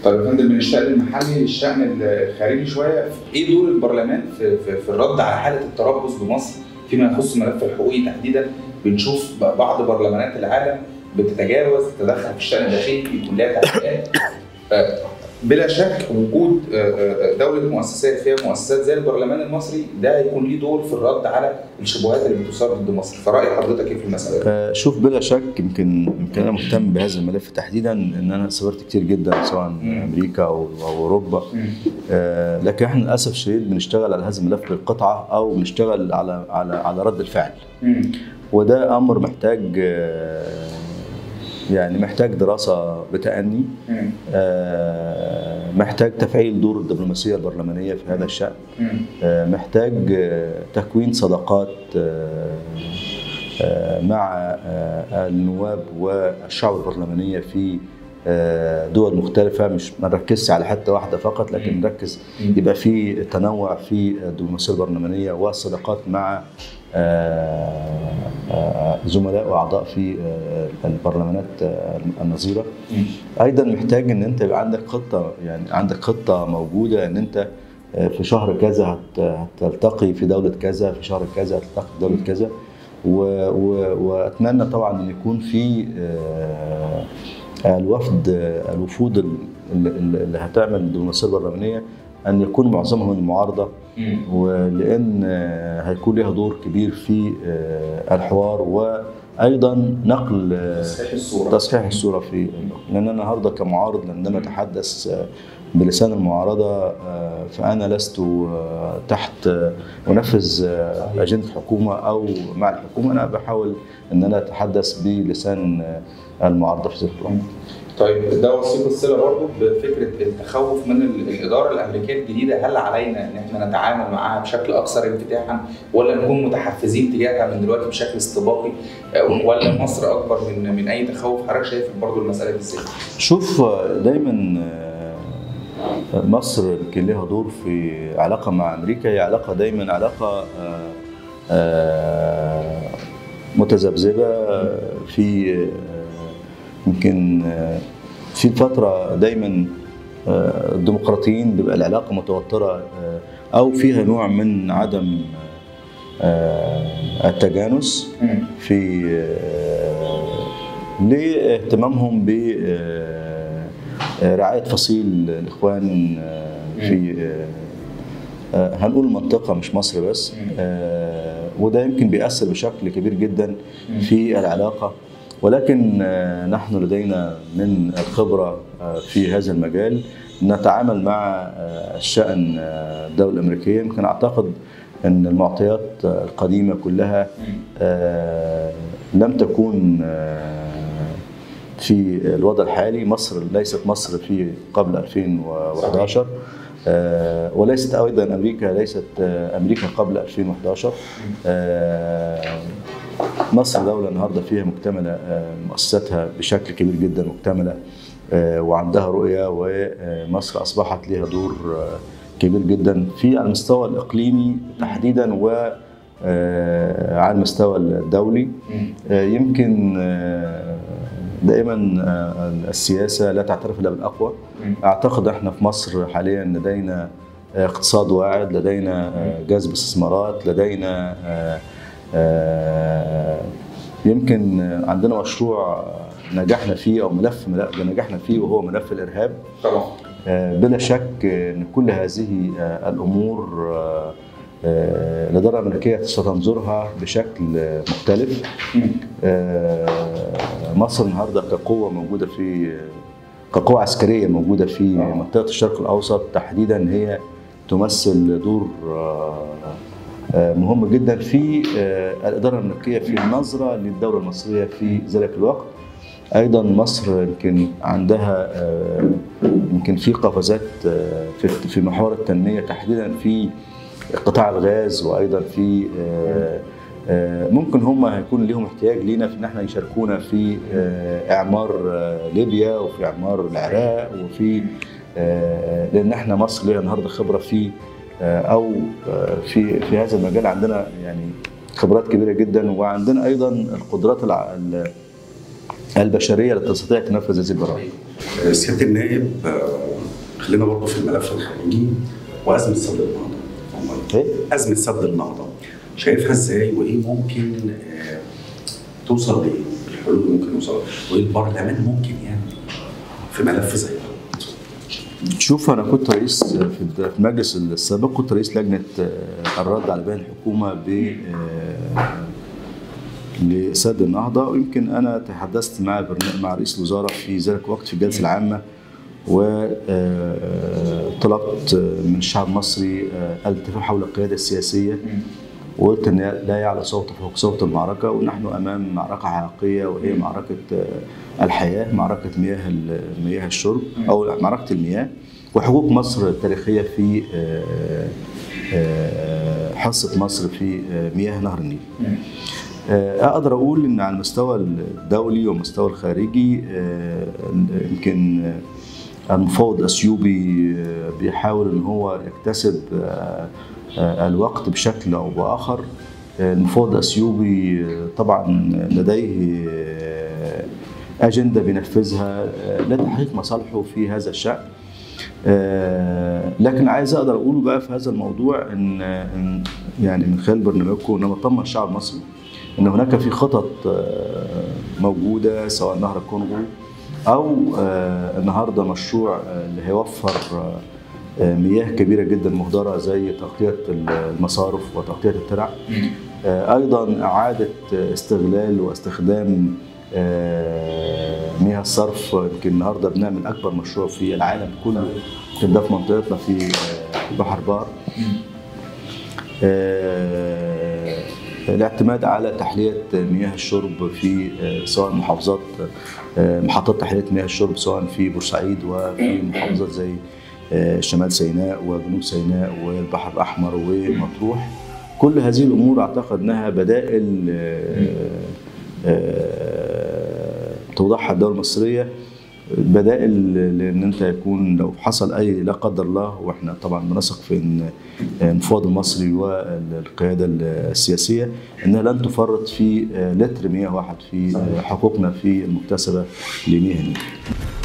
طيب يا فندم من الشأن المحلي للشأن الخارجي شوية ايه دور البرلمان في, في, في الرد على حالة التربص بمصر فيما يخص الملف الحقوقي تحديدا بنشوف بعض برلمانات العالم بتتجاوز تتدخل في الشأن الداخلي يكون لها تعليقات آه، بلا شك وجود آه، آه، دولة مؤسسات فيها مؤسسات زي البرلمان المصري ده هيكون ليه دور في الرد على الشبهات اللي بتثار ضد مصر فرأي حضرتك ايه في المسألة دي؟ آه، شوف بلا شك يمكن يمكن انا مهتم بهذا الملف تحديدا ان انا سافرت كتير جدا سواء مم. امريكا او أو اوروبا آه، لكن احنا للاسف الشديد بنشتغل على هذا الملف بالقطعه او بنشتغل على على على رد الفعل مم. وده امر محتاج آه، يعني محتاج دراسه بتأني مم. آه، محتاج تفعيل دور الدبلوماسيه البرلمانيه في هذا الشأن مم. آه، محتاج آه، تكوين صداقات آه، آه، مع آه، النواب والشعب البرلمانيه في آه، دول مختلفة مش ما نركزش على حتة واحدة فقط لكن نركز يبقى في تنوع في الدبلوماسية البرلمانية والصداقات مع آه، آه، زملاء واعضاء في آه، البرلمانات آه، النظيره مم. ايضا محتاج ان انت يبقى عندك خطه يعني عندك خطه موجوده ان انت آه، في شهر كذا هت- هتلتقي في دوله كذا في شهر كذا هتلتقي في دوله كذا و- و- واتمنى طبعا ان يكون في آه، الوفد آه، الوفود ال- ال- اللي هتعمل الدبلوماسيه البرلمانيه ان يكون معظمهم من المعارضه مم. ولان آه، هيكون لها دور كبير في آه، الحوار وايضا نقل آه، تصحيح الصورة تصحيح الصوره في لان انا النهارده كمعارض عندما اتحدث آه، بلسان المعارضه آه، فانا لست آه، تحت آه، انفذ آه، اجنده الحكومه او مع الحكومه انا بحاول ان انا اتحدث بلسان آه، المعارضه في ذلك الوقت. طيب ده وثيق الصله برضه بفكره التخوف من ال- الاداره الامريكيه الجديده هل علينا ان احنا نتعامل معاها بشكل اكثر انفتاحا ولا نكون متحفزين تجاهها من دلوقتي بشكل استباقي آه، ولا مصر اكبر من من اي تخوف حضرتك شايف برضه المساله دي ازاي؟ شوف آه، دايما آه، مصر يمكن لها دور في علاقه مع امريكا هي علاقه دايما علاقه آه، آه، متذبذبه آه، في آه، يمكن آه، في الفتره دايما آه، الديمقراطيين بيبقى العلاقه متوتره آه، او فيها نوع من عدم آه، التجانس مم. في آه، لاهتمامهم برعاية فصيل الإخوان آه، في آه، آه، هنقول منطقة مش مصر بس آه، وده يمكن بيأثر بشكل كبير جدا في العلاقة ولكن آه، نحن لدينا من الخبرة آه، في هذا المجال نتعامل مع آه، الشأن آه، الدولة الأمريكية يمكن أعتقد أن المعطيات آه، القديمة كلها آه، لم تكون آه، في الوضع الحالي مصر ليست مصر في قبل 2011 آه، وليست ايضا امريكا ليست آه، امريكا قبل 2011 آه، مصر دوله النهارده فيها مكتمله آه، مؤسساتها بشكل كبير جدا مكتمله آه، وعندها رؤيه ومصر اصبحت لها دور آه، كبير جدا في على المستوى الاقليمي تحديدا و آه، على المستوى الدولي مم. آه، يمكن آه، دائما آه، السياسه لا تعترف الا بالاقوى مم. اعتقد احنا في مصر حاليا لدينا آه، اقتصاد واعد لدينا آه، جذب استثمارات لدينا آه، آه، يمكن آه، عندنا مشروع نجحنا فيه او ملف ملف نجحنا فيه وهو ملف الارهاب طبعا آه، بلا شك ان كل هذه آه، الامور آه، آه، الاداره الامريكيه ستنظرها بشكل آه، مختلف مم. آه، مصر النهارده كقوه موجوده في كقوه عسكريه موجوده في منطقه الشرق الاوسط تحديدا هي تمثل دور آه، آه، مهم جدا في آه، الاداره الامريكيه في النظره للدوله المصريه في ذلك الوقت ايضا مصر يمكن عندها آه، يمكن في قفزات آه، في في محور التنميه تحديدا في قطاع الغاز وايضا في آه، آه، ممكن هم هيكون لهم احتياج لينا في ان احنا يشاركونا في آه، اعمار آه، ليبيا وفي اعمار العراق وفي آه، لان احنا مصر ليها النهارده خبره في آه، او آه، في في هذا المجال عندنا يعني خبرات كبيره جدا وعندنا ايضا القدرات الع- ال- البشريه التي تستطيع تنفذ هذه البرامج. سياده النائب آه، خلينا برضه في الملف الخارجي وازمه سد النهضه إيه؟ ازمه سد النهضه شايفها ازاي وايه ممكن آه، توصل لايه؟ الحلول اللي ممكن يوصل وايه البرلمان ممكن يعمل في ملف زي ده؟ شوف انا كنت رئيس في الد- في المجلس السابق كنت رئيس لجنه آه، الرد على بيان الحكومه ب آه، لسد النهضه ويمكن انا تحدثت مع برنا- مع رئيس الوزراء في ذلك الوقت في الجلسه العامه وطلبت من الشعب المصري آه، الاتفاق حول القياده السياسيه وقلت ان لا يعلى صوت فوق صوت المعركه ونحن امام معركه حقيقيه وهي معركه آه، الحياه معركه مياه ال- مياه الشرب او معركه المياه وحقوق مصر التاريخيه في آه، آه، حصه مصر في آه، مياه نهر النيل. آه، اقدر اقول ان على المستوى الدولي والمستوى الخارجي آه، يمكن آه، المفوض اثيوبي آه، بيحاول ان هو يكتسب آه، آه، الوقت بشكل او باخر آه، المفوض الاثيوبي آه، طبعا لديه آه، اجنده بينفذها آه، لتحقيق مصالحه في هذا الشان آه، لكن عايز اقدر اقوله بقى في هذا الموضوع ان إن يعني من خلال برنامجكم ان انا بطمن الشعب المصري ان هناك في خطط آه، موجوده سواء نهر الكونغو او آه، النهارده مشروع آه، اللي هيوفر آه، آه، مياه كبيره جدا مهدره زي تغطيه المصارف وتغطيه الترع آه، ايضا اعاده استغلال واستخدام آه، مياه الصرف يمكن النهارده بنعمل اكبر مشروع في العالم كله يمكن ده في منطقتنا في آه، بحر بار آه، الاعتماد على تحليه مياه الشرب في آه، سواء محافظات آه، محطات تحليه مياه الشرب سواء في بورسعيد وفي محافظات زي آه، شمال سيناء وجنوب سيناء والبحر الاحمر ومطروح كل هذه الامور اعتقد انها بدائل آه، آه، توضعها الدوله المصريه بدائل لان انت يكون لو حصل اي لا قدر الله واحنا طبعا بنثق في ان المفوض المصري والقياده السياسيه انها لن تفرط في لتر مياه واحد في حقوقنا في المكتسبه لمياه النيل.